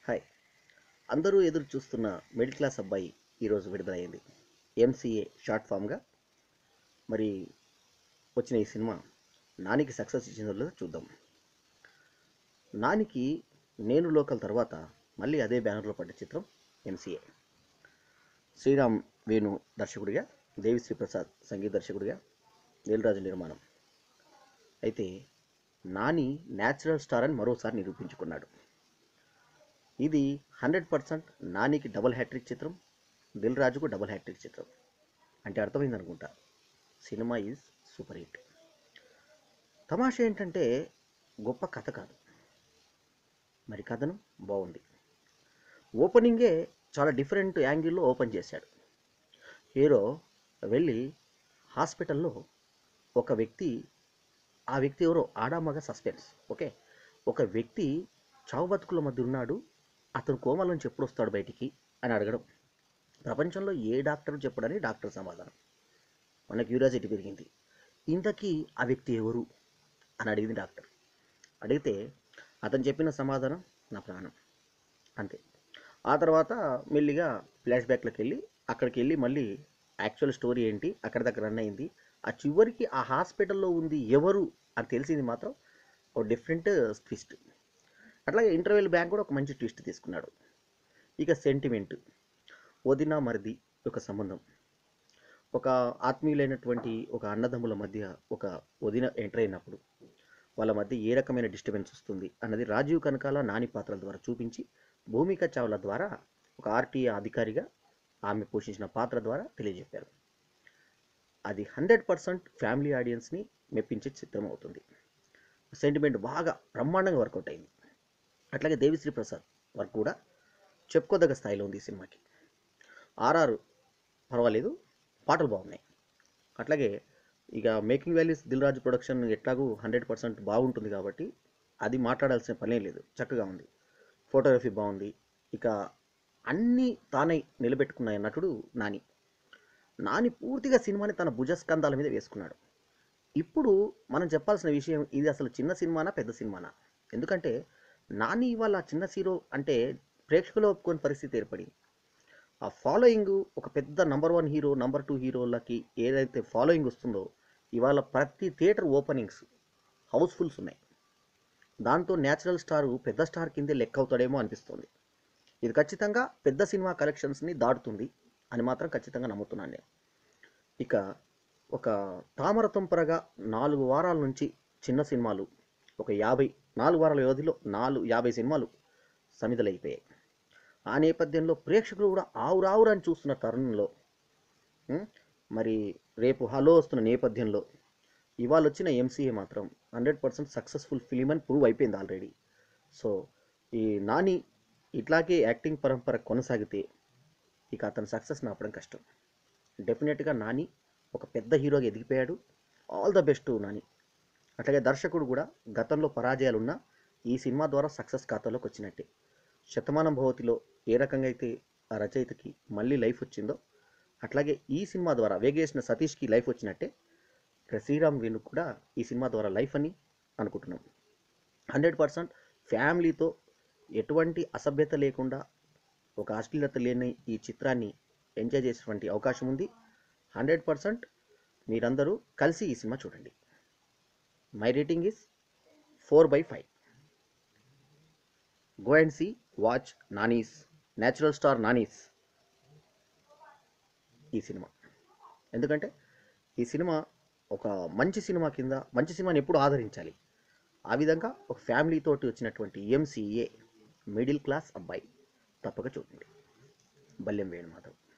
hi అందరూ ఎదురు చూస్తున్న మిడిల్ క్లాస్ అబ్బాయి ఈరోజు విడుదలైంది ఎంసీఏ షార్ట్ ఫామ్గా మరి వచ్చిన ఈ సినిమా నానికి సక్సెస్ ఇచ్చిందో లేదో చూద్దాం నానికి నేను లోకల్ తర్వాత మళ్ళీ అదే బ్యానర్లో పడ్డ చిత్రం ఎంసీఏ శ్రీరామ్ వేణు దర్శకుడిగా దేవిశ్రీ ప్రసాద్ సంగీత దర్శకుడిగా నీలరాజు నిర్మాణం అయితే నాని న్యాచురల్ స్టార్ అని మరోసారి నిరూపించుకున్నాడు ఇది హండ్రెడ్ పర్సెంట్ నానికి డబుల్ హ్యాట్రిక్ చిత్రం దిల్ రాజుకు డబుల్ హ్యాట్రిక్ చిత్రం అంటే అర్థమైంది అనుకుంటా సినిమా ఈజ్ సూపర్ హిట్ తమాషా ఏంటంటే గొప్ప కథ కాదు మరి కథను బాగుంది ఓపెనింగే చాలా డిఫరెంట్ యాంగిల్లో ఓపెన్ చేశాడు హీరో వెళ్ళి హాస్పిటల్లో ఒక వ్యక్తి ఆ వ్యక్తి ఎవరో ఆడామగ సస్పెన్స్ ఓకే ఒక వ్యక్తి చావు బతుకుల మధ్య ఉన్నాడు అతను కోమల నుంచి ఎప్పుడు వస్తాడు బయటికి అని అడగడం ప్రపంచంలో ఏ డాక్టర్ చెప్పడని డాక్టర్ సమాధానం మన క్యూరియాసిటీ పెరిగింది ఇంతకీ ఆ వ్యక్తి ఎవరు అని అడిగింది డాక్టర్ అడిగితే అతను చెప్పిన సమాధానం నా ప్రాణం అంతే ఆ తర్వాత మెల్లిగా ఫ్లాష్ బ్యాక్లోకి వెళ్ళి అక్కడికి వెళ్ళి మళ్ళీ యాక్చువల్ స్టోరీ ఏంటి అక్కడ దగ్గర రన్ అయింది ఆ చివరికి ఆ హాస్పిటల్లో ఉంది ఎవరు అని తెలిసింది మాత్రం ఒక డిఫరెంట్ ట్విస్ట్ అట్లాగే ఇంటర్వెల్ బ్యాంక్ కూడా ఒక మంచి ట్విస్ట్ తీసుకున్నాడు ఇక సెంటిమెంట్ వదిన మరిది ఒక సంబంధం ఒక ఆత్మీయులైనటువంటి ఒక అన్నదమ్ముల మధ్య ఒక వదిన ఎంటర్ అయినప్పుడు వాళ్ళ మధ్య ఏ రకమైన డిస్టర్బెన్స్ వస్తుంది అన్నది రాజీవ్ కనకాల నాని పాత్రల ద్వారా చూపించి భూమిక చావ్లా ద్వారా ఒక ఆర్టీఏ అధికారిగా ఆమె పోషించిన పాత్ర ద్వారా తెలియజెప్పారు అది హండ్రెడ్ పర్సెంట్ ఫ్యామిలీ ఆడియన్స్ని మెప్పించే చిత్రం అవుతుంది సెంటిమెంట్ బాగా బ్రహ్మాండంగా వర్కౌట్ అయింది అట్లాగే దేవిశ్రీ ప్రసాద్ వర్క్ కూడా చెప్పుకోదగ్గ స్థాయిలో ఉంది ఈ సినిమాకి ఆర్ఆర్ పర్వాలేదు పాటలు బాగున్నాయి అట్లాగే ఇక making values Dil Raju production ఎట్లాగూ హండ్రెడ్ పర్సెంట్ బాగుంటుంది కాబట్టి అది మాట్లాడాల్సిన పనే లేదు చక్కగా ఉంది ఫోటోగ్రఫీ బాగుంది ఇక అన్నీ తానే నిలబెట్టుకున్న నటుడు నాని నాని పూర్తిగా సినిమాని తన భుజస్కంధాల మీద వేసుకున్నాడు ఇప్పుడు మనం చెప్పాల్సిన విషయం ఇది అసలు చిన్న సినిమానా పెద్ద సినిమానా ఎందుకంటే నాని ఇవాళ చిన్న హీరో అంటే ప్రేక్షకులు ఒప్పుకోని పరిస్థితి ఏర్పడింది ఆ ఫాలోయింగ్ ఒక పెద్ద number one hero number two హీరోలకి ఏదైతే ఫాలోయింగ్ వస్తుందో ఇవాళ ప్రతి థియేటర్ ఓపెనింగ్స్ హౌస్ఫుల్స్ ఉన్నాయి దాంతో న్యాచురల్ స్టార్ పెద్ద స్టార్ కిందే లెక్క అవుతాడేమో అనిపిస్తుంది ఇది ఖచ్చితంగా పెద్ద సినిమా కలెక్షన్స్ని దాటుతుంది అని మాత్రం ఖచ్చితంగా నమ్ముతున్నాను నేను ఇక ఒక తామర తుంపరగా నాలుగు వారాల నుంచి చిన్న సినిమాలు ఒక యాభై నాలుగు వారాల వ్యవధిలో నాలుగు యాభై సినిమాలు సమిదలైపోయాయి ఆ నేపథ్యంలో ప్రేక్షకులు కూడా ఆవురావురని చూస్తున్న తరుణంలో ఉం, మరి రేపు హలో వస్తున్న నేపథ్యంలో ఇవాళ వచ్చిన ఎంసీఏ మాత్రం హండ్రెడ్ పర్సెంట్ సక్సెస్ఫుల్ ఫిలిం అని ప్రూవ్ అయిపోయింది ఆల్రెడీ సో ఈ నాని ఇట్లాగే యాక్టింగ్ పరంపర కొనసాగితే ఇక అతని సక్సెస్ నాపడం కష్టం డెఫినెట్గా నాని ఒక పెద్ద హీరోగా ఎదిగిపోయాడు ఆల్ ద బెస్ట్ నాని అట్లాగే దర్శకుడు కూడా గతంలో పరాజయాలున్నా ఈ సినిమా ద్వారా సక్సెస్ ఖాతాలోకి వచ్చినట్టే శతమానం భవతిలో ఏ రకంగా అయితే ఆ రచయితకి మళ్ళీ లైఫ్ వచ్చిందో అట్లాగే ఈ సినిమా ద్వారా వేగేసిన సతీష్కి లైఫ్ వచ్చినట్టే ఇక్కడ శ్రీరామ్ వేణుకు కూడా ఈ సినిమా ద్వారా లైఫ్ అని అనుకుంటున్నాం హండ్రెడ్ పర్సెంట్ ఫ్యామిలీతో ఎటువంటి అసభ్యత లేకుండా ఒక అశ్లీలత లేని ఈ చిత్రాన్ని ఎంజాయ్ చేసేటువంటి అవకాశం ఉంది హండ్రెడ్ పర్సెంట్ మీరందరూ కలిసి ఈ సినిమా చూడండి my rating is four by five go and see watch Nani's natural star Nani's ఈ సినిమా ఎందుకంటే ఈ సినిమా ఒక మంచి సినిమా కింద మంచి సినిమాని ఎప్పుడు ఆదరించాలి ఆ విధంగా ఒక ఫ్యామిలీ తోటి వచ్చినటువంటి ఎంసీఏ మిడిల్ క్లాస్ అబ్బాయి తప్పక చూడండి బల్యం వేణుమాధవ్